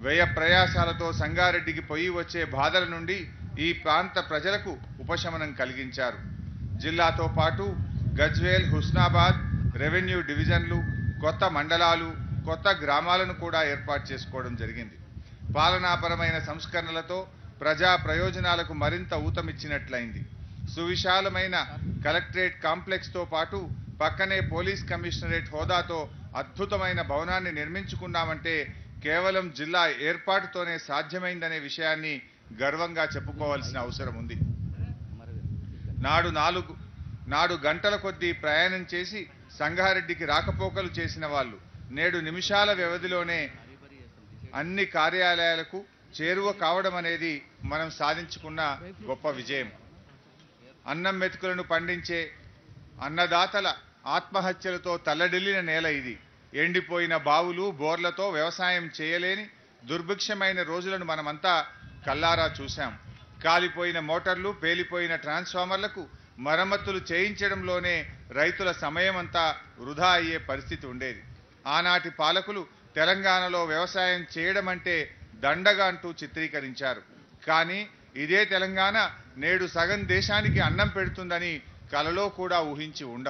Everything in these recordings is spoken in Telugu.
వ్యయ ప్రయాసాలతో సంగారెడ్డికి పొయ్యి వచ్చే బాధల నుండి ఈ ప్రాంత ప్రజలకు ఉపశమనం కలిగించారు జిల్లాతో పాటు గజ్వేల్ హుస్నాబాద్ రెవెన్యూ డివిజన్లు కొత్త మండలాలు కొత్త గ్రామాలను కూడా ఏర్పాటు చేసుకోవడం జరిగింది పాలనాపరమైన సంస్కరణలతో ప్రజా ప్రయోజనాలకు మరింత ఊతమిచ్చినట్లయింది సువిశాలమైన కలెక్టరేట్ కాంప్లెక్స్తో పాటు పక్కనే పోలీస్ కమిషనరేట్ హోదాతో అద్భుతమైన భవనాన్ని నిర్మించుకున్నామంటే కేవలం జిల్లా ఏర్పాటుతోనే సాధ్యమైందనే విషయాన్ని గర్వంగా చెప్పుకోవాల్సిన అవసరం ఉంది నాడు నాలుగు నాడు గంటల కొద్దీ ప్రయాణం చేసి సంగారెడ్డికి రాకపోకలు చేసిన వాళ్ళు నేడు నిమిషాల వ్యవధిలోనే అన్ని కార్యాలయాలకు చేరువ కావడం అనేది మనం సాధించుకున్న గొప్ప విజయం అన్నం మెతుకులను పండించే అన్నదాతల ఆత్మహత్యలతో తల్లడిల్లిన నేల ఇది ఎండిపోయిన బావులు బోర్లతో వ్యవసాయం చేయలేని దుర్భిక్షమైన రోజులను మనమంతా కల్లారా చూశాం కాలిపోయిన మోటార్లు పేలిపోయిన ట్రాన్స్ఫార్మర్లకు మరమ్మతులు చేయించడంలోనే రైతుల సమయమంతా వృధా అయ్యే పరిస్థితి ఉండేది ఆనాటి పాలకులు తెలంగాణలో వ్యవసాయం చేయడం అంటే దండగా అంటూ చిత్రీకరించారు కానీ ఇదే తెలంగాణ నేడు సగం దేశానికి అన్నం పెడుతుందని కలలో కూడా ఊహించి ఉండం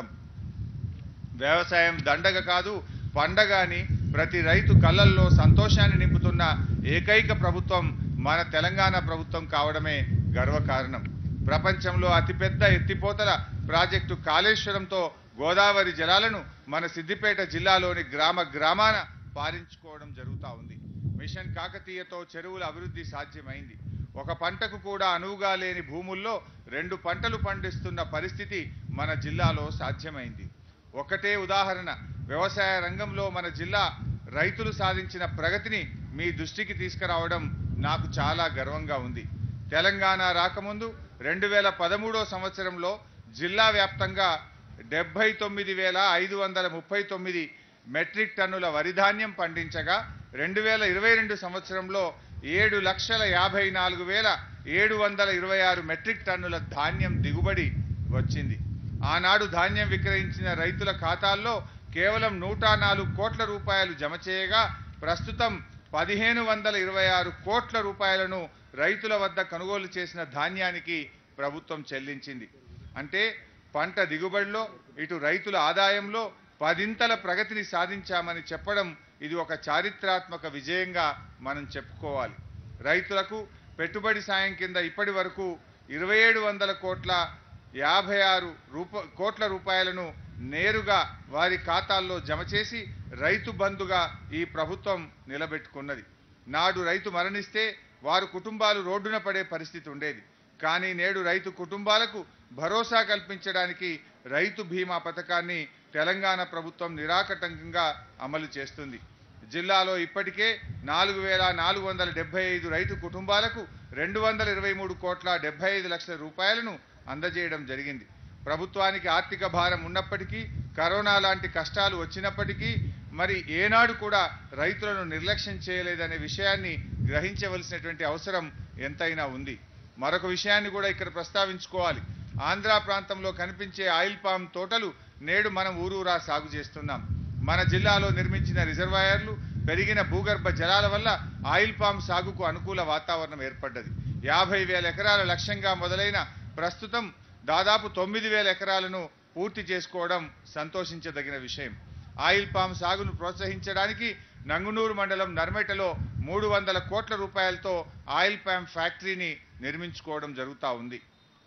వ్యవసాయం దండగ కాదు పండగ అని ప్రతి రైతు కళ్ళల్లో సంతోషాన్ని నింపుతున్న ఏకైక ప్రభుత్వం మన తెలంగాణ ప్రభుత్వం కావడమే గర్వకారణం ప్రపంచంలో అతిపెద్ద ఎత్తిపోతల ప్రాజెక్టు కాళేశ్వరంతో గోదావరి జలాలను మన సిద్దిపేట జిల్లాలోని గ్రామ గ్రామాన పారించుకోవడం జరుగుతూ ఉంది మిషన్ కాకతీయతో చెరువుల అభివృద్ధి సాధ్యమైంది ఒక పంటకు కూడా అనువుగా లేని భూముల్లో రెండు పంటలు పండిస్తున్న పరిస్థితి మన జిల్లాలో సాధ్యమైంది ఒకటే ఉదాహరణ వ్యవసాయ రంగంలో మన జిల్లా రైతులు సాధించిన ప్రగతిని మీ దృష్టికి తీసుకురావడం నాకు చాలా గర్వంగా ఉంది తెలంగాణ రాకముందు రెండు వేల పదమూడో సంవత్సరంలో జిల్లా వ్యాప్తంగా డెబ్బై తొమ్మిది వేల ఐదు వందల ముప్పై తొమ్మిది మెట్రిక్ టన్నుల వరి ధాన్యం పండించగా రెండు వేల ఇరవై రెండు సంవత్సరంలో ఏడు లక్షల యాభై నాలుగు వేల ఏడు వందల ఇరవై ఆరు మెట్రిక్ టన్నుల ధాన్యం దిగుబడి వచ్చింది ఆనాడు ధాన్యం విక్రయించిన రైతుల ఖాతాల్లో కేవలం నూట నాలుగు కోట్ల రూపాయలు జమ చేయగా ప్రస్తుతం పదిహేను వందల ఇరవై ఆరు కోట్ల రూపాయలను రైతుల వద్ద కొనుగోలు చేసిన ధాన్యానికి ప్రభుత్వం చెల్లించింది అంటే పంట దిగుబడిలో ఇటు రైతుల ఆదాయంలో పదింతల ప్రగతిని సాధించామని చెప్పడం ఇది ఒక చారిత్రాత్మక విజయంగా మనం చెప్పుకోవాలి రైతులకు పెట్టుబడి సాయం కింద ఇప్పటి వరకు ఇరవై ఏడు వందల కోట్ల యాభై ఆరు రూప కోట్ల రూపాయలను నేరుగా వారి ఖాతాల్లో జమ చేసి రైతు బంధుగా ఈ ప్రభుత్వం నిలబెట్టుకున్నది నాడు రైతు మరణిస్తే వారు కుటుంబాలు రోడ్డున పడే పరిస్థితి ఉండేది కానీ నేడు రైతు కుటుంబాలకు భరోసా కల్పించడానికి రైతు బీమా పథకాన్ని తెలంగాణ ప్రభుత్వం నిరాకటంకంగా అమలు చేస్తుంది జిల్లాలో ఇప్పటికే నాలుగు వేల నాలుగు వందల డెబ్బై ఐదు రైతు కుటుంబాలకు రెండు వందల ఇరవై మూడు కోట్ల డెబ్బై ఐదు లక్షల రూపాయలను అందజేయడం జరిగింది ప్రభుత్వానికి ఆర్థిక భారం ఉన్నప్పటికీ కరోనా లాంటి కష్టాలు వచ్చినప్పటికీ మరి ఏనాడు కూడా రైతులను నిర్లక్ష్యం చేయలేదనే విషయాన్ని గ్రహించవలసినటువంటి అవసరం ఎంతైనా ఉంది మరొక విషయాన్ని కూడా ఇక్కడ ప్రస్తావించుకోవాలి ఆంధ్ర ప్రాంతంలో కనిపించే ఆయిల్ పామ్ తోటలు నేడు మనం ఊరూరా సాగు చేస్తున్నాం మన జిల్లాలో నిర్మించిన రిజర్వాయర్లు పెరిగిన భూగర్భ జలాల వల్ల ఆయిల్ పామ్ సాగుకు అనుకూల వాతావరణం ఏర్పడ్డది యాభై వేల ఎకరాల లక్ష్యంగా మొదలైన ప్రస్తుతం దాదాపు తొమ్మిది వేల ఎకరాలను పూర్తి చేసుకోవడం సంతోషించదగిన విషయం ఆయిల్ పామ్ సాగును ప్రోత్సహించడానికి నంగునూరు మండలం నర్మెటలో మూడు వందల కోట్ల రూపాయలతో ఆయిల్ పామ్ ఫ్యాక్టరీని నిర్మించుకోవడం జరుగుతూ ఉంది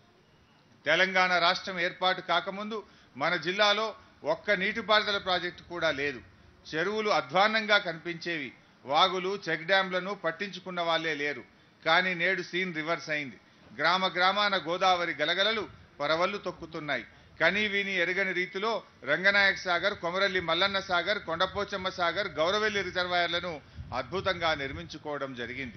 తెలంగాణ రాష్ట్రం ఏర్పాటు కాకముందు మన జిల్లాలో ఒక్క నీటిపారుదల ప్రాజెక్టు కూడా లేదు చెరువులు అధ్వాన్నంగా కనిపించేవి వాగులు చెక్ డ్యాంలను పట్టించుకున్న వాళ్ళే లేరు కానీ నేడు సీన్ రివర్స్ అయింది గ్రామ గ్రామాన గోదావరి గలగలలు పరవళ్ళు తొక్కుతున్నాయి కనీ విని ఎరగని రీతిలో రంగనాయక సాగర్ కొమరల్లి మల్లన్న సాగర్ కొండపోచమ్మ సాగర్ గౌరవెల్లి రిజర్వాయర్లను అద్భుతంగా నిర్మించుకోవడం జరిగింది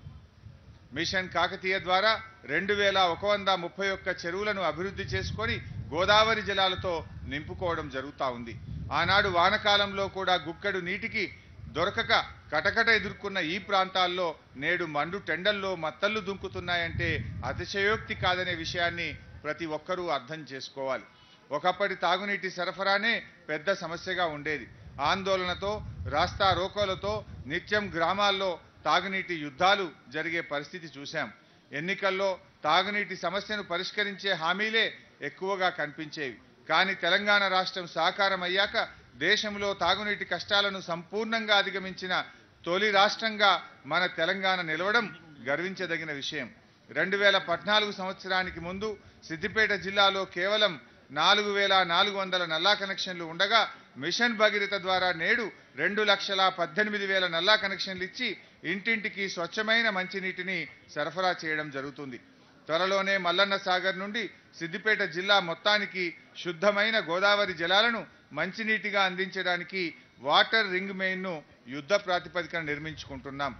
మిషన్ కాకతీయ ద్వారా రెండు వేల ఒక వంద ముప్పై ఒక్క చెరువులను అభివృద్ధి చేసుకొని గోదావరి జలాలతో నింపుకోవడం జరుగుతూ ఉంది ఆనాడు వానకాలంలో కూడా గుక్కడు నీటికి దొరకక కటకట ఎదుర్కొన్న ఈ ప్రాంతాల్లో నేడు మండు టెండల్లో మత్తళ్ళు దుంకుతున్నాయంటే అతిశయోక్తి కాదనే విషయాన్ని ప్రతి ఒక్కరూ అర్థం చేసుకోవాలి ఒకప్పటి తాగునీటి సరఫరానే పెద్ద సమస్యగా ఉండేది ఆందోళనతో రాస్తా రోకోలతో నిత్యం గ్రామాల్లో తాగునీటి యుద్ధాలు జరిగే పరిస్థితి చూశాం ఎన్నికల్లో తాగునీటి సమస్యను పరిష్కరించే హామీలే ఎక్కువగా కనిపించేవి కానీ తెలంగాణ రాష్ట్రం సాకారం అయ్యాక దేశంలో తాగునీటి కష్టాలను సంపూర్ణంగా అధిగమించిన తొలి రాష్ట్రంగా మన తెలంగాణ నిలవడం గర్వించదగిన విషయం రెండు వేల పద్నాలుగు సంవత్సరానికి ముందు సిద్దిపేట జిల్లాలో కేవలం నాలుగు వేల నాలుగు వందల నల్లా కనెక్షన్లు ఉండగా మిషన్ భగీరథ ద్వారా నేడు రెండు లక్షల పద్దెనిమిది వేల నల్లా కనెక్షన్లు ఇచ్చి ఇంటింటికి స్వచ్ఛమైన మంచినీటిని సరఫరా చేయడం జరుగుతుంది త్వరలోనే మల్లన్న సాగర్ నుండి సిద్దిపేట జిల్లా మొత్తానికి శుద్ధమైన గోదావరి జలాలను మంచినీటిగా అందించడానికి వాటర్ రింగ్ మెయిన్ను యుద్ధ ప్రాతిపదికన నిర్మించుకుంటున్నాం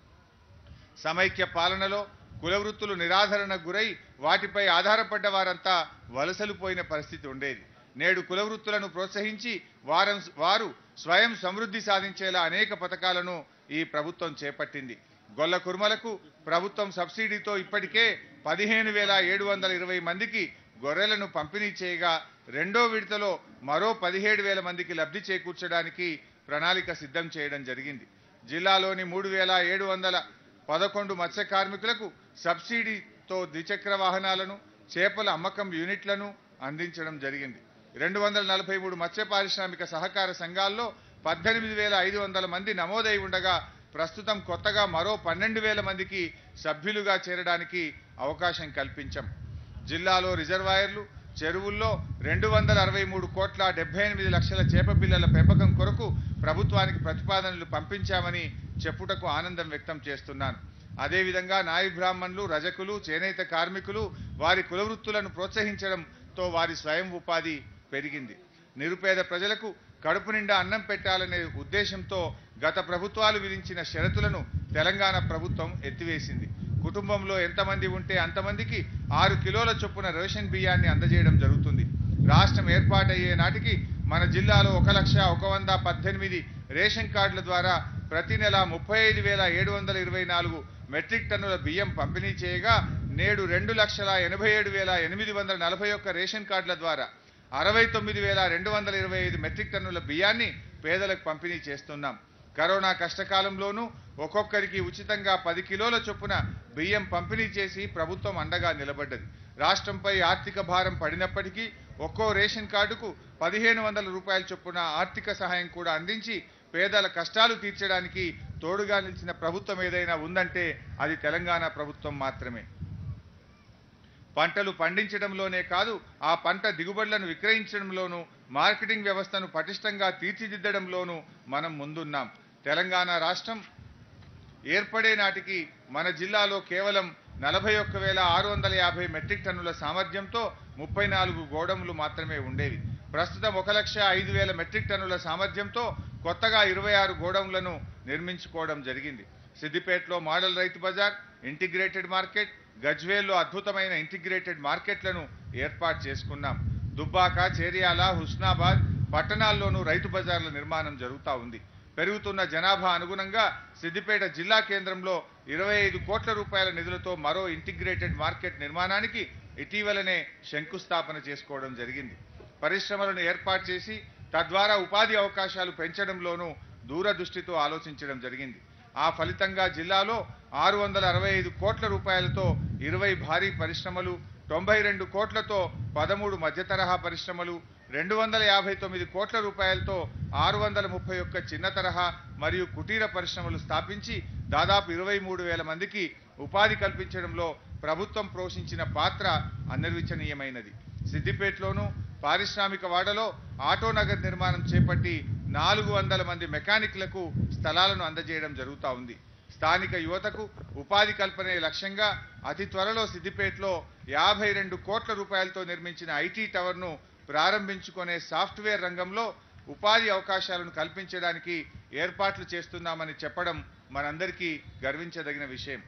సమైక్య పాలనలో కులవృత్తులు నిరాధరణకు గురై వాటిపై ఆధారపడ్డ వారంతా వలసలు పోయిన పరిస్థితి ఉండేది నేడు కులవృత్తులను ప్రోత్సహించి వారం వారు స్వయం సమృద్ధి సాధించేలా అనేక పథకాలను ఈ ప్రభుత్వం చేపట్టింది గొల్ల కుర్మలకు ప్రభుత్వం సబ్సిడీతో ఇప్పటికే పదిహేను వేల ఏడు వందల ఇరవై మందికి గొర్రెలను పంపిణీ చేయగా రెండో విడతలో మరో పదిహేడు వేల మందికి లబ్ధి చేకూర్చడానికి ప్రణాళిక సిద్ధం చేయడం జరిగింది జిల్లాలోని మూడు వేల ఏడు వందల పదకొండు మత్స్య కార్మికులకు సబ్సిడీతో ద్విచక్ర వాహనాలను చేపల అమ్మకం యూనిట్లను అందించడం జరిగింది రెండు వందల నలభై మూడు మత్స్య పారిశ్రామిక సహకార సంఘాల్లో పద్దెనిమిది వేల ఐదు వందల మంది నమోదై ఉండగా ప్రస్తుతం కొత్తగా మరో పన్నెండు వేల మందికి సభ్యులుగా చేరడానికి అవకాశం కల్పించాం జిల్లాలో రిజర్వాయర్లు చెరువుల్లో రెండు వందల అరవై మూడు కోట్ల డెబ్బై ఎనిమిది లక్షల చేప పిల్లల పెంపకం కొరకు ప్రభుత్వానికి ప్రతిపాదనలు పంపించామని చెప్పుటకు ఆనందం వ్యక్తం చేస్తున్నాను అదేవిధంగా నాయి బ్రాహ్మణులు రజకులు చేనేత కార్మికులు వారి కులవృత్తులను ప్రోత్సహించడంతో వారి స్వయం ఉపాధి పెరిగింది నిరుపేద ప్రజలకు కడుపు నిండా అన్నం పెట్టాలనే ఉద్దేశంతో గత ప్రభుత్వాలు విధించిన షరతులను తెలంగాణ ప్రభుత్వం ఎత్తివేసింది కుటుంబంలో ఎంతమంది ఉంటే అంతమందికి ఆరు కిలోల చొప్పున రేషన్ బియ్యాన్ని అందజేయడం జరుగుతుంది రాష్ట్రం ఏర్పాటయ్యే నాటికి మన జిల్లాలో ఒక లక్ష ఒక వంద పద్దెనిమిది రేషన్ కార్డుల ద్వారా ప్రతి నెల ముప్పై ఐదు వేల ఏడు వందల ఇరవై నాలుగు మెట్రిక్ టన్నుల బియ్యం పంపిణీ చేయగా నేడు రెండు లక్షల ఎనభై ఏడు వేల ఎనిమిది వందల నలభై ఒక్క రేషన్ కార్డుల ద్వారా అరవై తొమ్మిది వేల రెండు వందల ఇరవై ఐదు మెట్రిక్ టన్నుల బియ్యాన్ని పేదలకు పంపిణీ చేస్తున్నాం కరోనా కష్టకాలంలోనూ ఒక్కొక్కరికి ఉచితంగా పది కిలోల చొప్పున బియ్యం పంపిణీ చేసి ప్రభుత్వం అండగా నిలబడ్డది రాష్ట్రంపై ఆర్థిక భారం పడినప్పటికీ ఒక్కో రేషన్ కార్డుకు పదిహేను వందల రూపాయల చొప్పున ఆర్థిక సహాయం కూడా అందించి పేదల కష్టాలు తీర్చడానికి తోడుగా నిలిచిన ప్రభుత్వం ఏదైనా ఉందంటే అది తెలంగాణ ప్రభుత్వం మాత్రమే పంటలు పండించడంలోనే కాదు ఆ పంట దిగుబడులను విక్రయించడంలోనూ మార్కెటింగ్ వ్యవస్థను పటిష్టంగా తీర్చిదిద్దడంలోనూ మనం ముందున్నాం తెలంగాణ రాష్ట్రం ఏర్పడే నాటికి మన జిల్లాలో కేవలం నలభై ఒక్క వేల ఆరు వందల యాభై మెట్రిక్ టన్నుల సామర్థ్యంతో ముప్పై నాలుగు గోడములు మాత్రమే ఉండేవి ప్రస్తుతం ఒక లక్ష ఐదు వేల మెట్రిక్ టన్నుల సామర్థ్యంతో కొత్తగా ఇరవై ఆరు గోడౌన్లను నిర్మించుకోవడం జరిగింది సిద్దిపేటలో మోడల్ రైతు బజార్ ఇంటిగ్రేటెడ్ మార్కెట్ గజ్వేల్లో అద్భుతమైన ఇంటిగ్రేటెడ్ మార్కెట్లను ఏర్పాటు చేసుకున్నాం దుబ్బాక చేర్యాల హుస్నాబాద్ పట్టణాల్లోనూ రైతు బజార్ల నిర్మాణం జరుగుతూ ఉంది పెరుగుతున్న జనాభా అనుగుణంగా సిద్దిపేట జిల్లా కేంద్రంలో ఇరవై ఐదు కోట్ల రూపాయల నిధులతో మరో ఇంటిగ్రేటెడ్ మార్కెట్ నిర్మాణానికి ఇటీవలనే శంకుస్థాపన చేసుకోవడం జరిగింది పరిశ్రమలను ఏర్పాటు చేసి తద్వారా ఉపాధి అవకాశాలు పెంచడంలోనూ దూరదృష్టితో ఆలోచించడం జరిగింది ఆ ఫలితంగా జిల్లాలో ఆరు వందల అరవై ఐదు కోట్ల రూపాయలతో ఇరవై భారీ పరిశ్రమలు తొంభై రెండు కోట్లతో పదమూడు మధ్య తరహా పరిశ్రమలు రెండు వందల యాభై తొమ్మిది కోట్ల రూపాయలతో ఆరు వందల ముప్పై ఒక్క చిన్న తరహా మరియు కుటీర పరిశ్రమలు స్థాపించి దాదాపు ఇరవై మూడు వేల మందికి ఉపాధి కల్పించడంలో ప్రభుత్వం పోషించిన పాత్ర అనిర్వచనీయమైనది సిద్దిపేటలోను పారిశ్రామిక వాడలో ఆటో నగర్ నిర్మాణం చేపట్టి నాలుగు వందల మంది మెకానిక్లకు స్థలాలను అందజేయడం జరుగుతూ ఉంది స్థానిక యువతకు ఉపాధి కల్పనే లక్ష్యంగా అతి త్వరలో సిద్దిపేటలో యాభై రెండు కోట్ల రూపాయలతో నిర్మించిన ఐటీ టవర్ను ప్రారంభించుకునే సాఫ్ట్వేర్ రంగంలో ఉపాధి అవకాశాలను కల్పించడానికి ఏర్పాట్లు చేస్తున్నామని చెప్పడం మనందరికీ గర్వించదగిన విషయం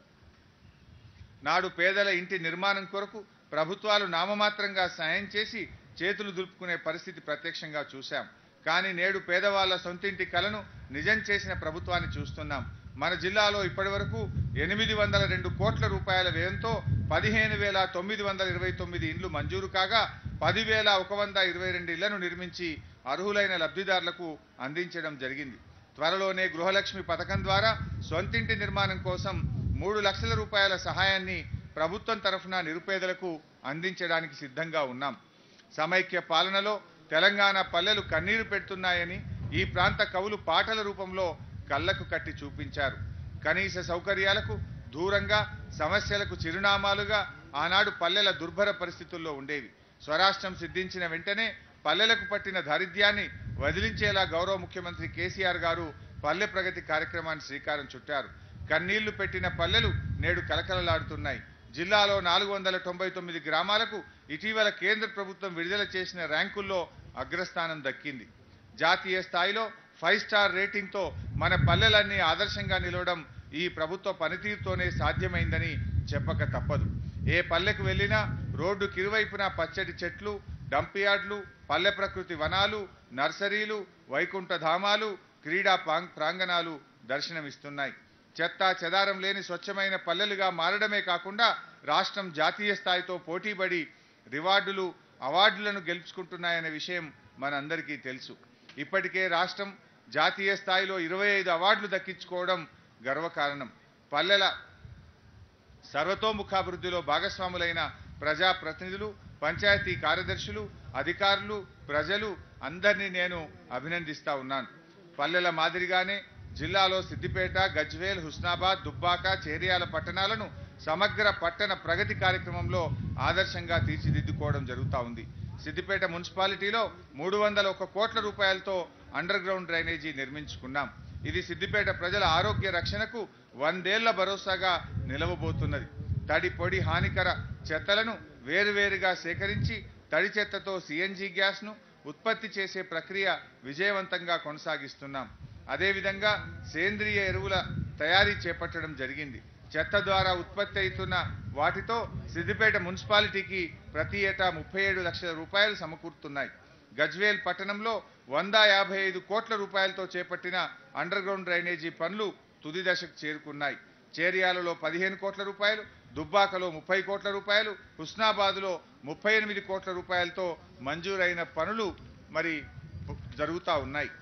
నాడు పేదల ఇంటి నిర్మాణం కొరకు ప్రభుత్వాలు నామమాత్రంగా సాయం చేసి చేతులు దులుపుకునే పరిస్థితి ప్రత్యక్షంగా చూశాం కానీ నేడు పేదవాళ్ల సొంతింటి కలను నిజం చేసిన ప్రభుత్వాన్ని చూస్తున్నాం మన జిల్లాలో ఇప్పటివరకు ఎనిమిది వందల రెండు కోట్ల రూపాయల వ్యయంతో పదిహేను వేల తొమ్మిది వందల ఇరవై తొమ్మిది ఇండ్లు మంజూరు కాగా పదివేల ఒక వంద ఇరవై రెండు ఇళ్లను నిర్మించి అర్హులైన లబ్ధిదారులకు అందించడం జరిగింది త్వరలోనే గృహలక్ష్మి పథకం ద్వారా సొంతింటి నిర్మాణం కోసం మూడు లక్షల రూపాయల సహాయాన్ని ప్రభుత్వం తరఫున నిరుపేదలకు అందించడానికి సిద్ధంగా ఉన్నాం సమైక్య పాలనలో తెలంగాణ పల్లెలు కన్నీరు పెడుతున్నాయని ఈ ప్రాంత కవులు పాటల రూపంలో కళ్ళకు కట్టి చూపించారు కనీస సౌకర్యాలకు దూరంగా సమస్యలకు చిరునామాలుగా ఆనాడు పల్లెల దుర్భర పరిస్థితుల్లో ఉండేవి స్వరాష్ట్రం సిద్ధించిన వెంటనే పల్లెలకు పట్టిన దారిద్ర్యాన్ని వదిలించేలా గౌరవ ముఖ్యమంత్రి కేసీఆర్ గారు పల్లె ప్రగతి కార్యక్రమాన్ని శ్రీకారం చుట్టారు కన్నీళ్లు పెట్టిన పల్లెలు నేడు కలకలలాడుతున్నాయి జిల్లాలో నాలుగు వందల తొంభై తొమ్మిది గ్రామాలకు ఇటీవల కేంద్ర ప్రభుత్వం విడుదల చేసిన ర్యాంకుల్లో అగ్రస్థానం దక్కింది జాతీయ స్థాయిలో ఫైవ్ స్టార్ రేటింగ్తో మన పల్లెలన్నీ ఆదర్శంగా నిలవడం ఈ ప్రభుత్వ పనితీరుతోనే సాధ్యమైందని చెప్పక తప్పదు ఏ పల్లెకు వెళ్ళినా రోడ్డు కిరువైపున పచ్చడి చెట్లు డంపియార్డ్లు పల్లె ప్రకృతి వనాలు నర్సరీలు వైకుంఠ ధామాలు క్రీడా ప్రాంగ్- ప్రాంగణాలు దర్శనమిస్తున్నాయి చెత్త చెదారం లేని స్వచ్ఛమైన పల్లెలుగా మారడమే కాకుండా రాష్ట్రం జాతీయ స్థాయితో పోటీపడి రివార్డులు అవార్డులను గెలుచుకుంటున్నాయనే విషయం మనందరికీ తెలుసు ఇప్పటికే రాష్ట్రం జాతీయ స్థాయిలో ఇరవై ఐదు అవార్డులు దక్కించుకోవడం గర్వకారణం పల్లెల సర్వతోముఖాభివృద్ధిలో భాగస్వాములైన ప్రజాప్రతినిధులు పంచాయతీ కార్యదర్శులు అధికారులు ప్రజలు అందరినీ నేను అభినందిస్తా ఉన్నాను పల్లెల మాదిరిగానే జిల్లాలో సిద్దిపేట గజ్వేల్ హుస్నాబాద్ దుబ్బాక చేరియాల పట్టణాలను సమగ్ర పట్టణ ప్రగతి కార్యక్రమంలో ఆదర్శంగా తీర్చిదిద్దుకోవడం జరుగుతూ ఉంది సిద్దిపేట మున్సిపాలిటీలో మూడు వందల ఒక కోట్ల రూపాయలతో అండర్ గ్రౌండ్ డ్రైనేజీ నిర్మించుకున్నాం ఇది సిద్దిపేట ప్రజల ఆరోగ్య రక్షణకు వందేళ్ల భరోసాగా నిలవబోతున్నది తడి పొడి హానికర చెత్తలను వేరువేరుగా సేకరించి తడి చెత్తతో సిఎన్జి గ్యాస్ను ఉత్పత్తి చేసే ప్రక్రియ విజయవంతంగా కొనసాగిస్తున్నాం అదేవిధంగా సేంద్రియ ఎరువుల తయారీ చేపట్టడం జరిగింది చెత్త ద్వారా ఉత్పత్తి అవుతున్న వాటితో సిద్దిపేట మున్సిపాలిటీకి ప్రతి ఏటా ముప్పై ఏడు లక్షల రూపాయలు సమకూరుతున్నాయి గజ్వేల్ పట్టణంలో వంద యాభై ఐదు కోట్ల రూపాయలతో చేపట్టిన అండర్ గ్రౌండ్ డ్రైనేజీ పనులు తుది దశకు చేరుకున్నాయి చేరియాలలో పదిహేను కోట్ల రూపాయలు దుబ్బాకలో ముప్పై కోట్ల రూపాయలు హుస్నాబాద్లో ముప్పై ఎనిమిది కోట్ల రూపాయలతో మంజూరైన పనులు మరి జరుగుతూ ఉన్నాయి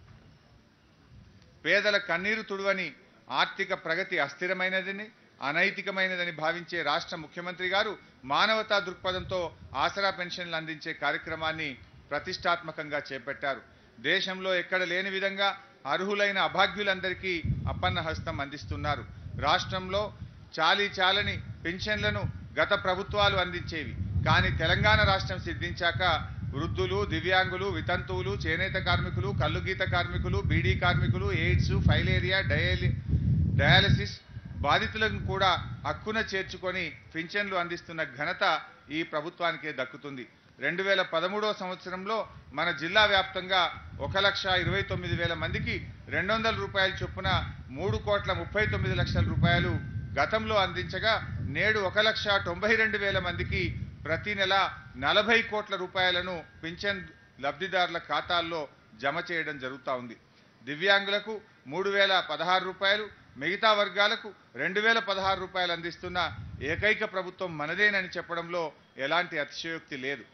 పేదల కన్నీరు తుడువని ఆర్థిక ప్రగతి అస్థిరమైనదని అనైతికమైనదని భావించే రాష్ట్ర ముఖ్యమంత్రి గారు మానవతా దృక్పథంతో ఆసరా పెన్షన్లు అందించే కార్యక్రమాన్ని ప్రతిష్టాత్మకంగా చేపట్టారు దేశంలో ఎక్కడ లేని విధంగా అర్హులైన అభాగ్యులందరికీ అప్పన్న హస్తం అందిస్తున్నారు రాష్ట్రంలో చాలీ చాలని పెన్షన్లను గత ప్రభుత్వాలు అందించేవి కానీ తెలంగాణ రాష్ట్రం సిద్ధించాక వృద్ధులు దివ్యాంగులు వితంతువులు చేనేత కార్మికులు కల్లుగీత కార్మికులు బీడీ కార్మికులు ఎయిడ్స్ ఫైలేరియా డయాలి డయాలసిస్ బాధితులను కూడా హక్కున చేర్చుకొని పింఛన్లు అందిస్తున్న ఘనత ఈ ప్రభుత్వానికే దక్కుతుంది రెండు వేల పదమూడవ సంవత్సరంలో మన జిల్లా వ్యాప్తంగా ఒక లక్ష ఇరవై తొమ్మిది వేల మందికి రెండు వందల రూపాయల చొప్పున మూడు కోట్ల ముప్పై తొమ్మిది లక్షల రూపాయలు గతంలో అందించగా నేడు ఒక లక్ష తొంభై రెండు వేల మందికి ప్రతి నెల నలభై కోట్ల రూపాయలను పింఛన్ లబ్ధిదారుల ఖాతాల్లో జమ చేయడం జరుగుతూ ఉంది దివ్యాంగులకు మూడు వేల పదహారు రూపాయలు మిగతా వర్గాలకు రెండు వేల పదహారు రూపాయలు అందిస్తున్న ఏకైక ప్రభుత్వం మనదేనని చెప్పడంలో ఎలాంటి అతిశయోక్తి లేదు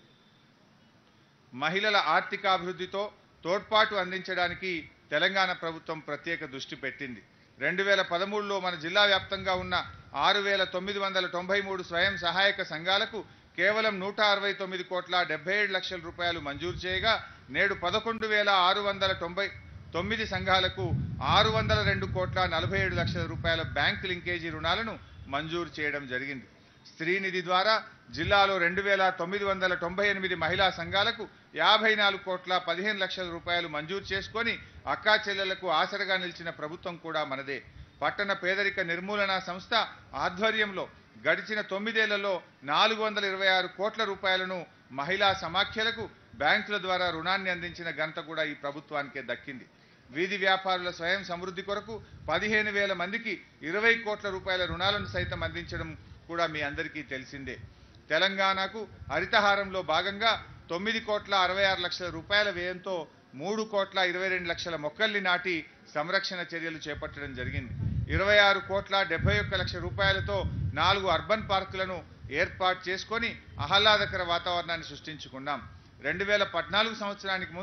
మహిళల ఆర్థికాభివృద్ధితో తోడ్పాటు అందించడానికి తెలంగాణ ప్రభుత్వం ప్రత్యేక దృష్టి పెట్టింది రెండు వేల పదమూడులో మన జిల్లా వ్యాప్తంగా ఉన్న ఆరు వేల తొమ్మిది వందల తొంభై మూడు స్వయం సహాయక సంఘాలకు కేవలం నూట అరవై తొమ్మిది కోట్ల డెబ్బై ఏడు లక్షల రూపాయలు మంజూరు చేయగా నేడు పదకొండు వేల ఆరు వందల తొంభై తొమ్మిది సంఘాలకు ఆరు వందల రెండు కోట్ల నలభై ఏడు లక్షల రూపాయల బ్యాంక్ లింకేజీ రుణాలను మంజూరు చేయడం జరిగింది స్త్రీనిధి ద్వారా జిల్లాలో రెండు వేల తొమ్మిది వందల తొంభై ఎనిమిది మహిళా సంఘాలకు యాభై నాలుగు కోట్ల పదిహేను లక్షల రూపాయలు మంజూరు చేసుకొని అక్కా చెల్లెలకు ఆసరగా నిలిచిన ప్రభుత్వం కూడా మనదే పట్టణ పేదరిక నిర్మూలన సంస్థ ఆధ్వర్యంలో గడిచిన తొమ్మిదేళ్లలో నాలుగు వందల ఇరవై ఆరు కోట్ల రూపాయలను మహిళా సమాఖ్యలకు బ్యాంకుల ద్వారా రుణాన్ని అందించిన ఘనత కూడా ఈ ప్రభుత్వానికే దక్కింది వీధి వ్యాపారుల స్వయం సమృద్ధి కొరకు పదిహేను వేల మందికి ఇరవై కోట్ల రూపాయల రుణాలను సైతం అందించడం కూడా మీ అందరికీ తెలిసిందే తెలంగాణకు హరితహారంలో భాగంగా తొమ్మిది కోట్ల అరవై ఆరు లక్షల రూపాయల వ్యయంతో మూడు కోట్ల ఇరవై రెండు లక్షల మొక్కల్ని నాటి సంరక్షణ చర్యలు చేపట్టడం జరిగింది ఇరవై ఆరు కోట్ల డెబ్బై ఒక్క లక్ష రూపాయలతో నాలుగు అర్బన్ పార్కులను ఏర్పాటు చేసుకొని ఆహ్లాదకర వాతావరణాన్ని సృష్టించుకున్నాం రెండు వేల పద్నాలుగు సంవత్సరానికి ముందు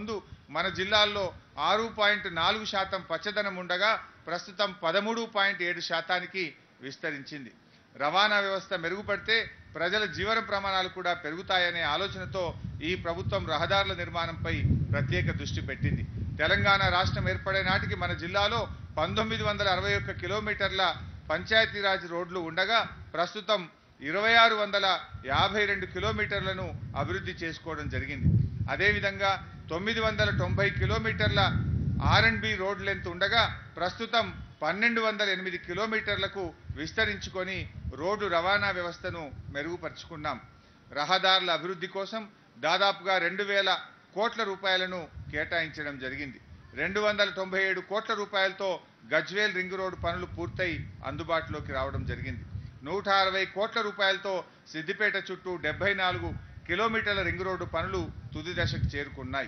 మన జిల్లాల్లో ఆరు పాయింట్ నాలుగు శాతం పచ్చదనం ఉండగా ప్రస్తుతం పదమూడు పాయింట్ ఏడు శాతానికి విస్తరించింది రవాణా వ్యవస్థ మెరుగుపడితే ప్రజల జీవన ప్రమాణాలు కూడా పెరుగుతాయనే ఆలోచనతో ఈ ప్రభుత్వం రహదారుల నిర్మాణంపై ప్రత్యేక దృష్టి పెట్టింది తెలంగాణ రాష్ట్రం ఏర్పడే నాటికి మన జిల్లాలో పంతొమ్మిది వందల అరవై ఒక్క కిలోమీటర్ల పంచాయతీరాజ్ రోడ్లు ఉండగా ప్రస్తుతం ఇరవై ఆరు వందల యాభై రెండు కిలోమీటర్లను అభివృద్ధి చేసుకోవడం జరిగింది అదేవిధంగా తొమ్మిది వందల తొంభై కిలోమీటర్ల R and B road length ఉండగా ప్రస్తుతం పన్నెండు వందల ఎనిమిది కిలోమీటర్లకు విస్తరించుకొని రోడ్డు రవాణా వ్యవస్థను మెరుగుపరుచుకున్నాం రహదారుల అభివృద్ధి కోసం దాదాపుగా రెండు వేల కోట్ల రూపాయలను కేటాయించడం జరిగింది రెండు వందల తొంభై ఏడు కోట్ల రూపాయలతో గజ్వేల్ రింగ్ రోడ్డు పనులు పూర్తయి అందుబాటులోకి రావడం జరిగింది నూట అరవై కోట్ల రూపాయలతో సిద్దిపేట చుట్టూ డెబ్బై నాలుగు కిలోమీటర్ల రింగ్ రోడ్డు పనులు తుది దశకు చేరుకున్నాయి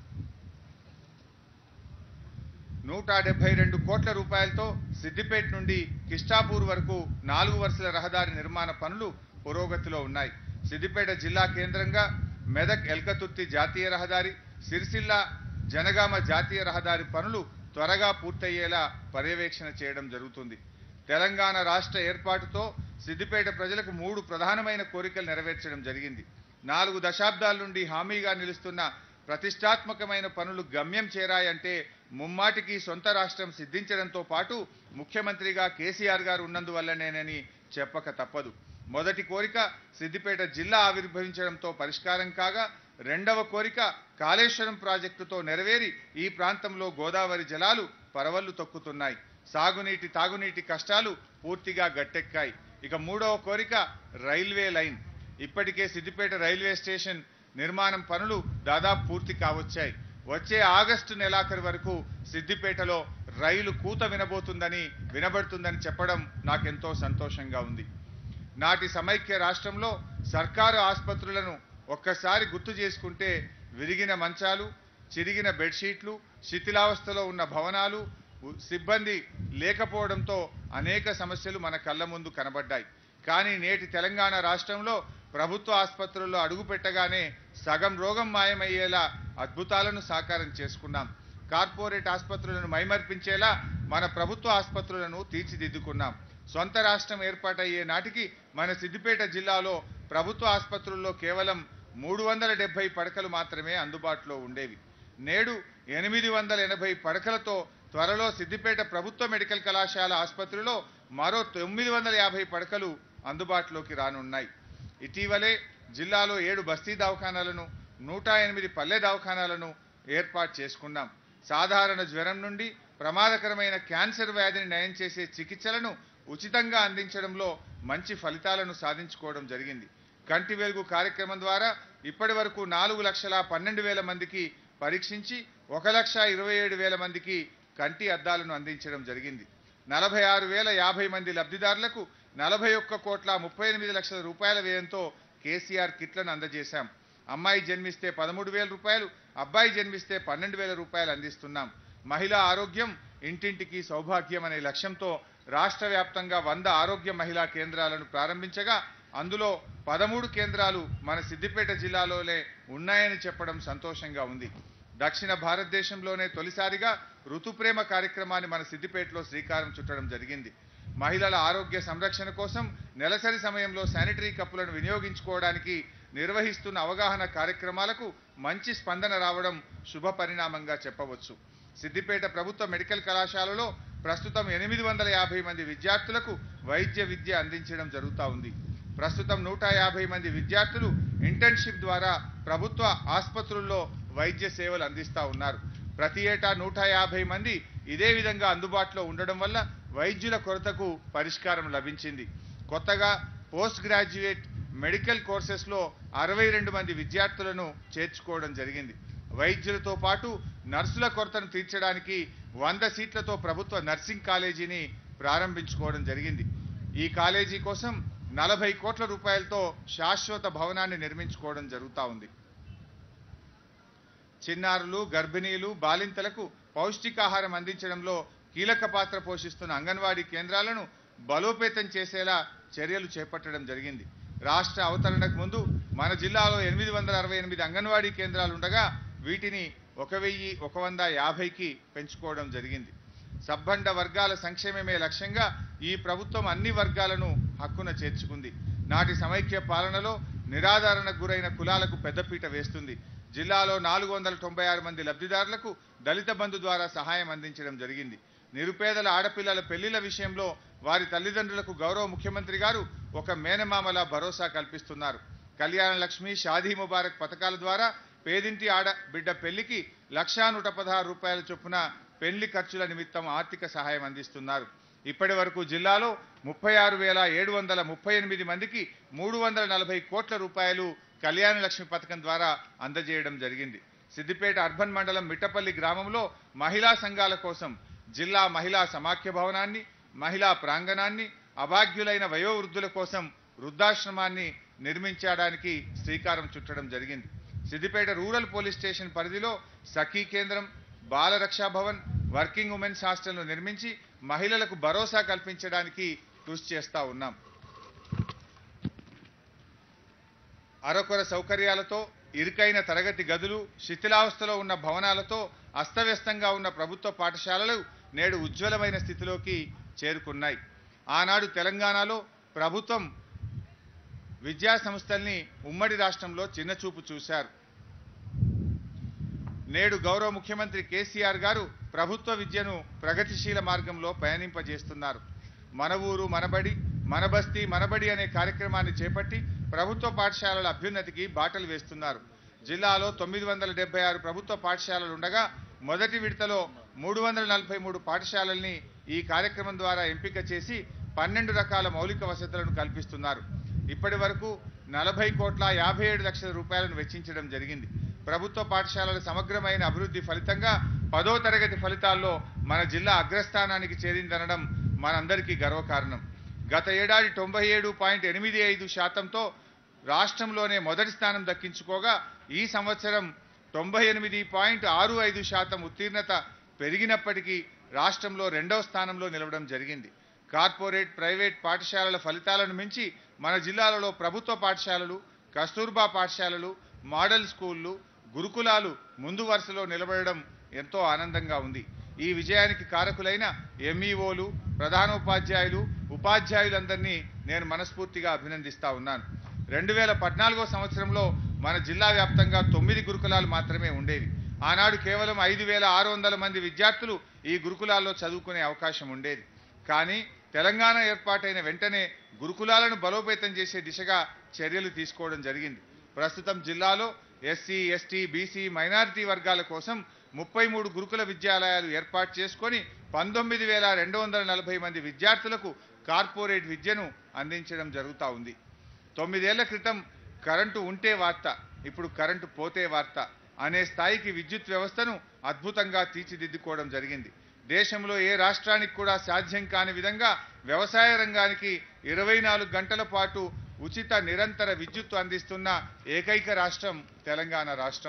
నూట డెబ్బై రెండు కోట్ల రూపాయలతో సిద్దిపేట నుండి కిష్టాపూర్ వరకు నాలుగు వరుసల రహదారి నిర్మాణ పనులు పురోగతిలో ఉన్నాయి సిద్దిపేట జిల్లా కేంద్రంగా మెదక్ ఎల్కతుర్తి జాతీయ రహదారి సిరిసిల్ల జనగామ జాతీయ రహదారి పనులు త్వరగా పూర్తయ్యేలా పర్యవేక్షణ చేయడం జరుగుతుంది తెలంగాణ రాష్ట్ర ఏర్పాటుతో సిద్దిపేట ప్రజలకు మూడు ప్రధానమైన కోరికలు నెరవేర్చడం జరిగింది నాలుగు దశాబ్దాల నుండి హామీగా నిలుస్తున్న ప్రతిష్టాత్మకమైన పనులు గమ్యం చేరాయంటే ముమ్మాటికి సొంత రాష్ట్రం సిద్ధించడంతో పాటు ముఖ్యమంత్రిగా కేసీఆర్ గారు ఉన్నందువల్లనేనని చెప్పక తప్పదు మొదటి కోరిక సిద్దిపేట జిల్లా ఆవిర్భవించడంతో పరిష్కారం కాగా రెండవ కోరిక కాళేశ్వరం ప్రాజెక్టుతో నెరవేరి ఈ ప్రాంతంలో గోదావరి జలాలు పరవళ్లు తొక్కుతున్నాయి సాగునీటి తాగునీటి కష్టాలు పూర్తిగా గట్టెక్కాయి ఇక మూడవ కోరిక రైల్వే లైన్ ఇప్పటికే సిద్దిపేట రైల్వే స్టేషన్ నిర్మాణం పనులు దాదాపు పూర్తి కావచ్చాయి వచ్చే ఆగస్టు నెలాఖరు వరకు సిద్దిపేటలో రైలు కూత వినబోతుందని వినబడుతుందని చెప్పడం నాకెంతో సంతోషంగా ఉంది నాటి సమైక్య రాష్ట్రంలో సర్కారు ఆసుపత్రులను ఒక్కసారి గుర్తు చేసుకుంటే విరిగిన మంచాలు చిరిగిన బెడ్షీట్లు శిథిలావస్థలో ఉన్న భవనాలు ఉ- సిబ్బంది లేకపోవడంతో అనేక సమస్యలు మన కళ్ళ ముందు కనబడ్డాయి కానీ నేటి తెలంగాణ రాష్ట్రంలో ప్రభుత్వ ఆసుపత్రుల్లో అడుగు పెట్టగానే సగం రోగం మాయమయ్యేలా అద్భుతాలను సాకారం చేసుకున్నాం కార్పొరేట్ ఆసుపత్రులను మైమర్పించేలా మన ప్రభుత్వ ఆసుపత్రులను తీర్చిదిద్దుకున్నాం సొంత రాష్ట్రం ఏర్పాటయ్యే నాటికి మన సిద్దిపేట జిల్లాలో ప్రభుత్వ ఆసుపత్రుల్లో కేవలం మూడు వందల డెబ్బై పడకలు మాత్రమే అందుబాటులో ఉండేవి నేడు ఎనిమిది వందల ఎనభై పడకలతో త్వరలో సిద్దిపేట ప్రభుత్వ మెడికల్ కళాశాల ఆసుపత్రిలో మరో తొమ్మిది వందల యాభై పడకలు అందుబాటులోకి రానున్నాయి ఇటీవలే జిల్లాలో ఏడు బస్తీ దవాఖానాలను నూట ఎనిమిది పల్లె దవాఖానాలను ఏర్పాటు చేసుకున్నాం సాధారణ జ్వరం నుండి ప్రమాదకరమైన క్యాన్సర్ వ్యాధిని నయం చేసే చికిత్సలను ఉచితంగా అందించడంలో మంచి ఫలితాలను సాధించుకోవడం జరిగింది కంటి వెలుగు కార్యక్రమం ద్వారా ఇప్పటి వరకు నాలుగు లక్షల పన్నెండు వేల మందికి పరీక్షించి ఒక లక్ష ఇరవై ఏడు వేల మందికి కంటి అద్దాలను అందించడం జరిగింది నలభై ఆరు వేల యాభై మంది లబ్ధిదారులకు నలభై ఒక్క కోట్ల ముప్పై ఎనిమిది లక్షల రూపాయల వ్యయంతో కేసీఆర్ కిట్లను అందజేశాం అమ్మాయి జన్మిస్తే పదమూడు వేల రూపాయలు అబ్బాయి జన్మిస్తే పన్నెండు వేల రూపాయలు అందిస్తున్నాం మహిళా ఆరోగ్యం ఇంటింటికి సౌభాగ్యం అనే లక్ష్యంతో రాష్ట్ర వ్యాప్తంగా వంద ఆరోగ్య మహిళా కేంద్రాలను ప్రారంభించగా అందులో పదమూడు కేంద్రాలు మన సిద్దిపేట జిల్లాలోనే ఉన్నాయని చెప్పడం సంతోషంగా ఉంది దక్షిణ భారతదేశంలోనే తొలిసారిగా ఋతుప్రేమ కార్యక్రమాన్ని మన సిద్దిపేటలో శ్రీకారం చుట్టడం జరిగింది మహిళల ఆరోగ్య సంరక్షణ కోసం నెలసరి సమయంలో శానిటరీ కప్పులను వినియోగించుకోవడానికి నిర్వహిస్తున్న అవగాహన కార్యక్రమాలకు మంచి స్పందన రావడం శుభ పరిణామంగా చెప్పవచ్చు సిద్దిపేట ప్రభుత్వ మెడికల్ కళాశాలలో ప్రస్తుతం ఎనిమిది వందల యాభై మంది విద్యార్థులకు వైద్య విద్య అందించడం జరుగుతూ ఉంది ప్రస్తుతం నూట యాభై మంది విద్యార్థులు ఇంటర్న్షిప్ ద్వారా ప్రభుత్వ ఆసుపత్రుల్లో వైద్య సేవలు అందిస్తూ ఉన్నారు ప్రతి ఏటా నూట యాభై మంది ఇదే విధంగా అందుబాటులో ఉండడం వల్ల వైద్యుల కొరతకు పరిష్కారం లభించింది కొత్తగా పోస్ట్ గ్రాడ్యుయేట్ మెడికల్ కోర్సెస్లో అరవై రెండు మంది విద్యార్థులను చేర్చుకోవడం జరిగింది వైద్యులతో పాటు నర్సుల కొరతను తీర్చడానికి వంద సీట్లతో ప్రభుత్వ నర్సింగ్ కాలేజీని ప్రారంభించుకోవడం జరిగింది ఈ కాలేజీ కోసం నలభై కోట్ల రూపాయలతో శాశ్వత భవనాన్ని నిర్మించుకోవడం జరుగుతూ ఉంది చిన్నారులు గర్భిణీలు బాలింతలకు పౌష్టికాహారం అందించడంలో కీలక పాత్ర పోషిస్తున్న అంగన్వాడీ కేంద్రాలను బలోపేతం చేసేలా చర్యలు చేపట్టడం జరిగింది రాష్ట్ర అవతరణకు ముందు మన జిల్లాలో ఎనిమిది వందల అరవై ఎనిమిది అంగన్వాడీ కేంద్రాలు ఉండగా వీటిని ఒక వెయ్యి ఒక వంద యాభైకి పెంచుకోవడం జరిగింది సబ్బండ వర్గాల సంక్షేమమే లక్ష్యంగా ఈ ప్రభుత్వం అన్ని వర్గాలను హక్కున చేర్చుకుంది నాటి సమైక్య పాలనలో నిరాధారణకు గురైన కులాలకు పెద్దపీట వేస్తుంది జిల్లాలో నాలుగు వందల తొంభై ఆరు మంది లబ్ధిదారులకు దళిత బంధు ద్వారా సహాయం అందించడం జరిగింది నిరుపేదల ఆడపిల్లల పెళ్లిళ్ల విషయంలో వారి తల్లిదండ్రులకు గౌరవ ముఖ్యమంత్రి గారు ఒక మేనమామల భరోసా కల్పిస్తున్నారు కళ్యాణ లక్ష్మి షాదీ ముబారక్ పథకాల ద్వారా పేదింటి ఆడ బిడ్డ పెళ్లికి లక్షా నూట పదహారు రూపాయల చొప్పున పెళ్లి ఖర్చుల నిమిత్తం ఆర్థిక సహాయం అందిస్తున్నారు ఇప్పటి వరకు జిల్లాలో ముప్పై ఆరు వేల ఏడు వందల ముప్పై ఎనిమిది మందికి మూడు వందల నలభై కోట్ల రూపాయలు కళ్యాణ లక్ష్మి పథకం ద్వారా అందజేయడం జరిగింది సిద్దిపేట అర్బన్ మండలం మిట్టపల్లి గ్రామంలో మహిళా సంఘాల కోసం జిల్లా మహిళా సమాఖ్య భవనాన్ని మహిళా ప్రాంగణాన్ని అభాగ్యులైన వయోవృద్ధుల కోసం వృద్ధాశ్రమాన్ని నిర్మించడానికి శ్రీకారం చుట్టడం జరిగింది సిద్దిపేట రూరల్ పోలీస్ స్టేషన్ పరిధిలో సఖీ కేంద్రం బాల రక్షా భవన్ వర్కింగ్ ఉమెన్స్ హాస్టల్ను నిర్మించి మహిళలకు భరోసా కల్పించడానికి కృషి చేస్తా ఉన్నాం అరకొర సౌకర్యాలతో ఇరుకైన తరగతి గదులు శిథిలావస్థలో ఉన్న భవనాలతో అస్తవ్యస్తంగా ఉన్న ప్రభుత్వ పాఠశాలలు నేడు ఉజ్వలమైన స్థితిలోకి చేరుకున్నాయి ఆనాడు తెలంగాణలో ప్రభుత్వం విద్యా సంస్థల్ని ఉమ్మడి రాష్ట్రంలో చిన్నచూపు చూశారు నేడు గౌరవ ముఖ్యమంత్రి కేసీఆర్ గారు ప్రభుత్వ విద్యను ప్రగతిశీల మార్గంలో పయనింపజేస్తున్నారు మన ఊరు మనబడి మన బస్తీ మనబడి అనే కార్యక్రమాన్ని చేపట్టి ప్రభుత్వ పాఠశాలల అభ్యున్నతికి బాటలు వేస్తున్నారు జిల్లాలో తొమ్మిది వందల డెబ్బై ఆరు ప్రభుత్వ పాఠశాలలు ఉండగా మొదటి విడతలో మూడు వందల నలభై మూడు పాఠశాలల్ని ఈ కార్యక్రమం ద్వారా ఎంపిక చేసి పన్నెండు రకాల మౌలిక వసతులను కల్పిస్తున్నారు ఇప్పటి వరకు నలభై కోట్ల యాభై ఏడు లక్షల రూపాయలను వెచ్చించడం జరిగింది ప్రభుత్వ పాఠశాలల సమగ్రమైన అభివృద్ధి ఫలితంగా పదో తరగతి ఫలితాల్లో మన జిల్లా అగ్రస్థానానికి చేరిందనడం మనందరికీ గర్వకారణం గత ఏడాది తొంభై ఏడు పాయింట్ ఎనిమిది ఐదు శాతంతో రాష్ట్రంలోనే మొదటి స్థానం దక్కించుకోగా ఈ సంవత్సరం తొంభై ఎనిమిది పాయింట్ ఆరు ఐదు శాతం ఉత్తీర్ణత పెరిగినప్పటికీ రాష్ట్రంలో రెండవ స్థానంలో నిలవడం జరిగింది కార్పొరేట్ ప్రైవేట్ పాఠశాలల ఫలితాలను మించి మన జిల్లాలలో ప్రభుత్వ పాఠశాలలు కస్తూర్బా పాఠశాలలు మోడల్ స్కూళ్ళు గురుకులాలు ముందు వరుసలో నిలబడడం ఎంతో ఆనందంగా ఉంది ఈ విజయానికి కారకులైన ఎంఈఓలు ప్రధానోపాధ్యాయులు ఉపాధ్యాయులందరినీ నేను మనస్ఫూర్తిగా అభినందిస్తా ఉన్నాను రెండు వేల పద్నాలుగో సంవత్సరంలో మన జిల్లా వ్యాప్తంగా తొమ్మిది గురుకులాలు మాత్రమే ఉండేవి ఆనాడు కేవలం ఐదు వేల ఆరు వందల మంది విద్యార్థులు ఈ గురుకులాల్లో చదువుకునే అవకాశం ఉండేది కానీ తెలంగాణ ఏర్పాటైన వెంటనే గురుకులాలను బలోపేతం చేసే దిశగా చర్యలు తీసుకోవడం జరిగింది ప్రస్తుతం జిల్లాలో ఎస్సీ ఎస్టీ బీసీ మైనారిటీ వర్గాల కోసం ముప్పై మూడు గురుకుల విద్యాలయాలు ఏర్పాటు చేసుకొని పంతొమ్మిది వేల రెండు వందల నలభై మంది విద్యార్థులకు కార్పొరేట్ విద్యను అందించడం జరుగుతూ ఉంది తొమ్మిదేళ్ల క్రితం కరెంటు ఉంటే వార్త ఇప్పుడు కరెంటు పోతే వార్త అనే స్థాయికి విద్యుత్ వ్యవస్థను అద్భుతంగా తీర్చిదిద్దుకోవడం జరిగింది దేశంలో ఏ రాష్ట్రానికి కూడా సాధ్యం కాని విధంగా వ్యవసాయ రంగానికి ఇరవై నాలుగు గంటల పాటు ఉచిత నిరంతర విద్యుత్ అందిస్తున్న ఏకైక రాష్ట్రం తెలంగాణ రాష్ట్రం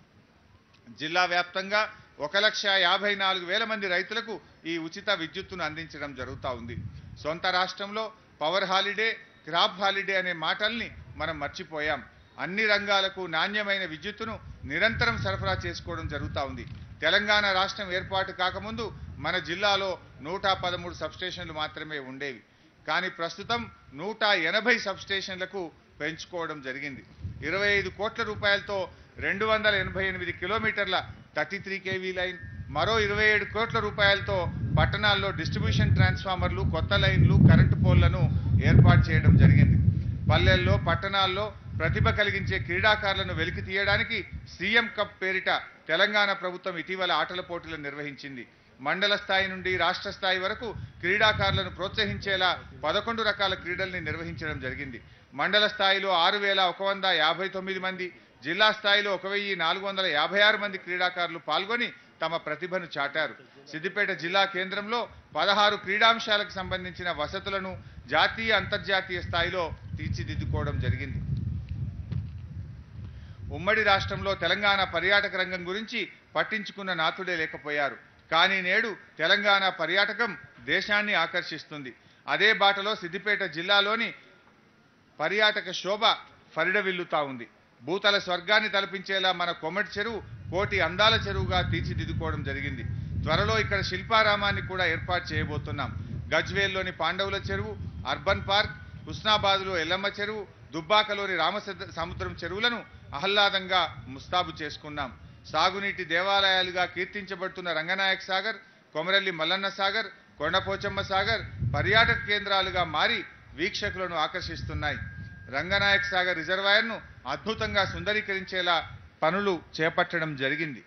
జిల్లా వ్యాప్తంగా ఒక లక్ష యాభై నాలుగు వేల మంది రైతులకు ఈ ఉచిత విద్యుత్తును అందించడం జరుగుతూ ఉంది సొంత రాష్ట్రంలో పవర్ హాలిడే క్రాప్ హాలిడే అనే మాటల్ని మనం మర్చిపోయాం అన్ని రంగాలకు నాణ్యమైన విద్యుత్తును నిరంతరం సరఫరా చేసుకోవడం జరుగుతూ ఉంది తెలంగాణ రాష్ట్రం ఏర్పాటు కాకముందు మన జిల్లాలో నూట పదమూడు సబ్స్టేషన్లు మాత్రమే ఉండేవి కానీ ప్రస్తుతం నూట ఎనభై సబ్స్టేషన్లకు పెంచుకోవడం జరిగింది ఇరవై ఐదు కోట్ల రూపాయలతో రెండు వందల ఎనభై ఎనిమిది కిలోమీటర్ల థర్టీ త్రీ కేవీ లైన్ మరో ఇరవై ఏడు కోట్ల రూపాయలతో పట్టణాల్లో డిస్ట్రిబ్యూషన్ ట్రాన్స్ఫార్మర్లు కొత్త లైన్లు కరెంటు పోల్లను ఏర్పాటు చేయడం జరిగింది పల్లెల్లో పట్టణాల్లో ప్రతిభ కలిగించే క్రీడాకారులను వెలికి తీయడానికి సీఎం కప్ పేరిట తెలంగాణ ప్రభుత్వం ఇటీవల ఆటల పోటీలను నిర్వహించింది మండల స్థాయి నుండి రాష్ట్ర స్థాయి వరకు క్రీడాకారులను ప్రోత్సహించేలా పదకొండు రకాల క్రీడల్ని నిర్వహించడం జరిగింది మండల స్థాయిలో ఆరు వేల ఒక వంద యాభై తొమ్మిది మంది జిల్లా స్థాయిలో ఒక వెయ్యి నాలుగు వందల యాభై ఆరు మంది క్రీడాకారులు పాల్గొని తమ ప్రతిభను చాటారు సిద్దిపేట జిల్లా కేంద్రంలో పదహారు క్రీడాంశాలకు సంబంధించిన వసతులను జాతీయ అంతర్జాతీయ స్థాయిలో తీర్చిదిద్దుకోవడం జరిగింది ఉమ్మడి రాష్ట్రంలో తెలంగాణ పర్యాటక రంగం గురించి పట్టించుకున్న నాథుడే లేకపోయారు కానీ నేడు తెలంగాణ పర్యాటకం దేశాన్ని ఆకర్షిస్తుంది అదే బాటలో సిద్దిపేట జిల్లాలోని పర్యాటక శోభ ఫరిడవిల్లుతా ఉంది భూతల స్వర్గాన్ని తలపించేలా మన కొమ్మటి చెరువు కోటి అందాల చెరువుగా తీర్చిదిద్దుకోవడం జరిగింది త్వరలో ఇక్కడ శిల్పారామాన్ని కూడా ఏర్పాటు చేయబోతున్నాం గజ్వేల్లోని పాండవుల చెరువు అర్బన్ పార్క్ హుస్నాబాద్లో ఎల్లమ్మ చెరువు దుబ్బాకలోని రామసద సముద్రం చెరువులను ఆహ్లాదంగా ముస్తాబు చేసుకున్నాం సాగునీటి దేవాలయాలుగా కీర్తించబడుతున్న రంగనాయక్ సాగర్ కొమరల్లి మల్లన్న సాగర్ కొండపోచమ్మ సాగర్ పర్యాటక కేంద్రాలుగా మారి వీక్షకులను ఆకర్షిస్తున్నాయి రంగనాయక్ సాగర్ రిజర్వాయర్ను అద్భుతంగా సుందరీకరించేలా పనులు చేపట్టడం జరిగింది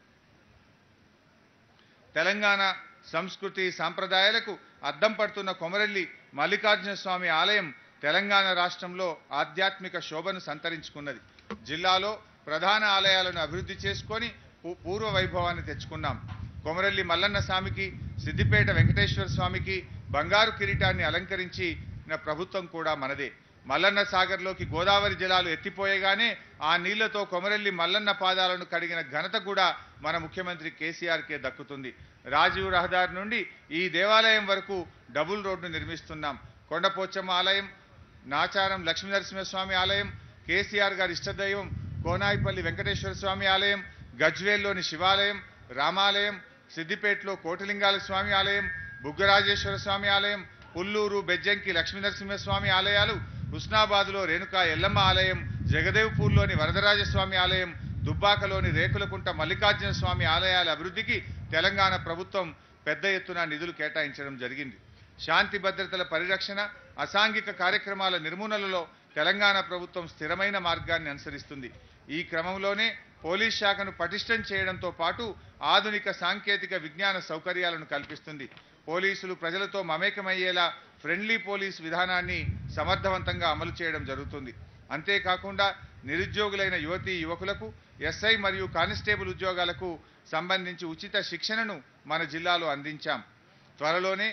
తెలంగాణ సంస్కృతి సాంప్రదాయాలకు అద్దం పడుతున్న కొమరల్లి మల్లికార్జున స్వామి ఆలయం తెలంగాణ రాష్ట్రంలో ఆధ్యాత్మిక శోభను సంతరించుకున్నది జిల్లాలో ప్రధాన ఆలయాలను అభివృద్ధి చేసుకొని పూ- పూర్వ వైభవాన్ని తెచ్చుకున్నాం కొమరల్లి మల్లన్న స్వామికి సిద్దిపేట వెంకటేశ్వర స్వామికి బంగారు కిరీటాన్ని అలంకరించి నా ప్రభుత్వం కూడా మనదే మల్లన్న సాగర్లోకి గోదావరి జలాలు ఎత్తిపోయగానే ఆ నీళ్లతో కొమరల్లి మల్లన్న పాదాలను కడిగిన ఘనత కూడా మన ముఖ్యమంత్రి కేసీఆర్కే దక్కుతుంది రాజీవ్ రహదారి నుండి ఈ దేవాలయం వరకు డబుల్ రోడ్డు నిర్మిస్తున్నాం కొండపోచమ్మ ఆలయం నాచారం లక్ష్మీనరసింహస్వామి ఆలయం కేసీఆర్ గారి ఇష్టదైవం కోనాయిపల్లి వెంకటేశ్వర స్వామి ఆలయం గజ్వేల్లోని శివాలయం రామాలయం సిద్దిపేటలో కోటిలింగాల స్వామి ఆలయం బుగ్గరాజేశ్వర స్వామి ఆలయం పుల్లూరు బెజ్జంకి లక్ష్మీనరసింహస్వామి ఆలయాలు హుస్నాబాద్లో రేణుకా ఎల్లమ్మ ఆలయం జగదేవ్పూర్లోని వరదరాజస్వామి ఆలయం దుబ్బాకలోని రేకులకుంట మల్లికార్జున స్వామి ఆలయాల అభివృద్ధికి తెలంగాణ ప్రభుత్వం పెద్ద ఎత్తున నిధులు కేటాయించడం జరిగింది శాంతి భద్రతల పరిరక్షణ అసాంఘిక కార్యక్రమాల నిర్మూలనలో తెలంగాణ ప్రభుత్వం స్థిరమైన మార్గాన్ని అనుసరిస్తుంది ఈ క్రమంలోనే పోలీస్ శాఖను పటిష్టం చేయడంతో పాటు ఆధునిక సాంకేతిక విజ్ఞాన సౌకర్యాలను కల్పిస్తుంది పోలీసులు ప్రజలతో మమేకమయ్యేలా ఫ్రెండ్లీ పోలీస్ విధానాన్ని సమర్థవంతంగా అమలు చేయడం జరుగుతుంది అంతేకాకుండా నిరుద్యోగులైన యువతీ యువకులకు ఎస్ఐ మరియు కానిస్టేబుల్ ఉద్యోగాలకు సంబంధించి ఉచిత శిక్షణను మన జిల్లాలో అందించాం త్వరలోనే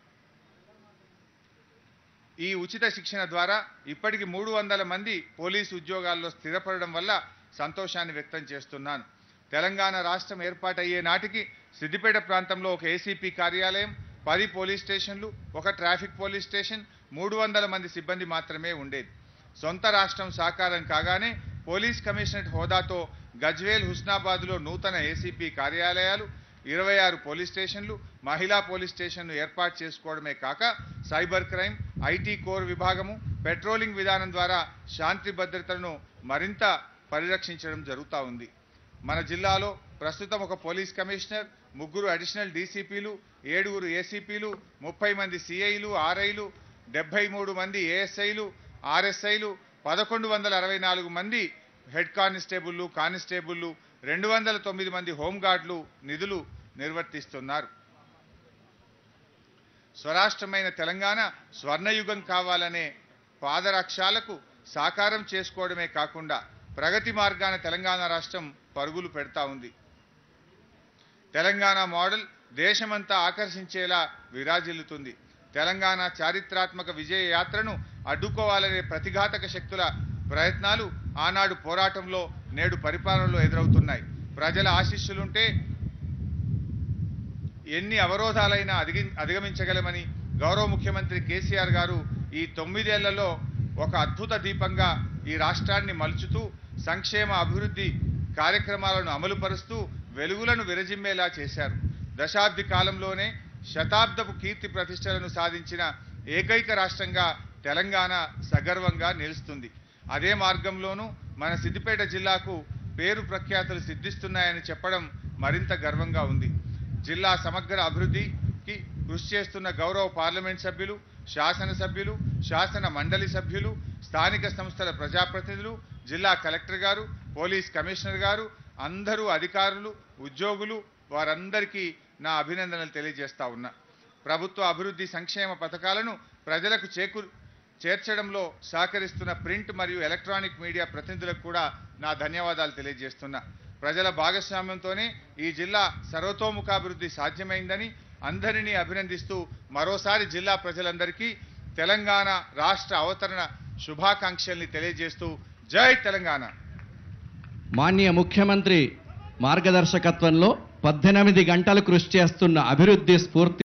ఈ ఉచిత శిక్షణ ద్వారా ఇప్పటికి మూడు వందల మంది పోలీసు ఉద్యోగాల్లో స్థిరపడడం వల్ల సంతోషాన్ని వ్యక్తం చేస్తున్నాను తెలంగాణ రాష్ట్రం ఏర్పాటయ్యే నాటికి సిద్దిపేట ప్రాంతంలో ఒక ఏసీపీ కార్యాలయం పది పోలీస్ స్టేషన్లు ఒక ట్రాఫిక్ పోలీస్ స్టేషన్ మూడు వందల మంది సిబ్బంది మాత్రమే ఉండేది సొంత రాష్ట్రం సాకారం కాగానే పోలీస్ కమిషనరేట్ హోదాతో గజ్వేల్ హుస్నాబాద్లో నూతన ఏసీపీ కార్యాలయాలు ఇరవై ఆరు పోలీస్ స్టేషన్లు మహిళా పోలీస్ స్టేషన్లు ఏర్పాటు చేసుకోవడమే కాక సైబర్ క్రైమ్ ఐటీ కోర్ విభాగము పెట్రోలింగ్ విధానం ద్వారా శాంతి భద్రతలను మరింత పరిరక్షించడం జరుగుతూ ఉంది మన జిల్లాలో ప్రస్తుతం ఒక పోలీస్ కమిషనర్ ముగ్గురు అడిషనల్ డీసీపీలు ఏడుగురు ఏసీపీలు ముప్పై మంది సిఐలు ఆర్ఐలు డెబ్బై మూడు మంది ఏఎస్ఐలు ఆర్ఎస్ఐలు పదకొండు వందల అరవై నాలుగు మంది హెడ్ కానిస్టేబుళ్ళు కానిస్టేబుళ్ళు రెండు వందల తొమ్మిది మంది హోంగార్డులు నిధులు నిర్వర్తిస్తున్నారు స్వరాష్ట్రమైన తెలంగాణ స్వర్ణయుగం కావాలనే పాదరక్షాలకు సాకారం చేసుకోవడమే కాకుండా ప్రగతి మార్గాన తెలంగాణ రాష్ట్రం పరుగులు పెడతా ఉంది తెలంగాణ మోడల్ దేశమంతా ఆకర్షించేలా విరాజిల్లుతుంది తెలంగాణ చారిత్రాత్మక విజయ యాత్రను అడ్డుకోవాలనే ప్రతిఘాతక శక్తుల ప్రయత్నాలు ఆనాడు పోరాటంలో నేడు పరిపాలనలో ఎదురవుతున్నాయి ప్రజల ఆశీస్సులుంటే ఎన్ని అవరోధాలైనా అధిగి అధిగమించగలమని గౌరవ ముఖ్యమంత్రి కేసీఆర్ గారు ఈ తొమ్మిదేళ్లలో ఒక అద్భుత దీపంగా ఈ రాష్ట్రాన్ని మలుచుతూ సంక్షేమ అభివృద్ధి కార్యక్రమాలను అమలుపరుస్తూ వెలుగులను విరజిమ్మేలా చేశారు దశాబ్ది కాలంలోనే శతాబ్దపు కీర్తి ప్రతిష్టలను సాధించిన ఏకైక రాష్ట్రంగా తెలంగాణ సగర్వంగా నిలుస్తుంది అదే మార్గంలోనూ మన సిద్దిపేట జిల్లాకు పేరు ప్రఖ్యాతులు సిద్ధిస్తున్నాయని చెప్పడం మరింత గర్వంగా ఉంది జిల్లా సమగ్ర అభివృద్ధికి కృషి చేస్తున్న గౌరవ పార్లమెంట్ సభ్యులు శాసనసభ్యులు శాసన మండలి సభ్యులు స్థానిక సంస్థల ప్రజాప్రతినిధులు జిల్లా కలెక్టర్ గారు పోలీస్ కమిషనర్ గారు అందరూ అధికారులు ఉద్యోగులు వారందరికీ నా అభినందనలు తెలియజేస్తా ఉన్నా ప్రభుత్వ అభివృద్ధి సంక్షేమ పథకాలను ప్రజలకు చేకూ చేర్చడంలో సహకరిస్తున్న ప్రింట్ మరియు ఎలక్ట్రానిక్ మీడియా ప్రతినిధులకు కూడా నా ధన్యవాదాలు తెలియజేస్తున్నా ప్రజల భాగస్వామ్యంతోనే ఈ జిల్లా సర్వతోముఖాభివృద్ధి సాధ్యమైందని అందరినీ అభినందిస్తూ మరోసారి జిల్లా ప్రజలందరికీ తెలంగాణ రాష్ట్ర అవతరణ శుభాకాంక్షల్ని తెలియజేస్తూ జై తెలంగాణ మాన్య ముఖ్యమంత్రి మార్గదర్శకత్వంలో పద్దెనిమిది గంటలు కృషి చేస్తున్న అభివృద్ధి స్ఫూర్తి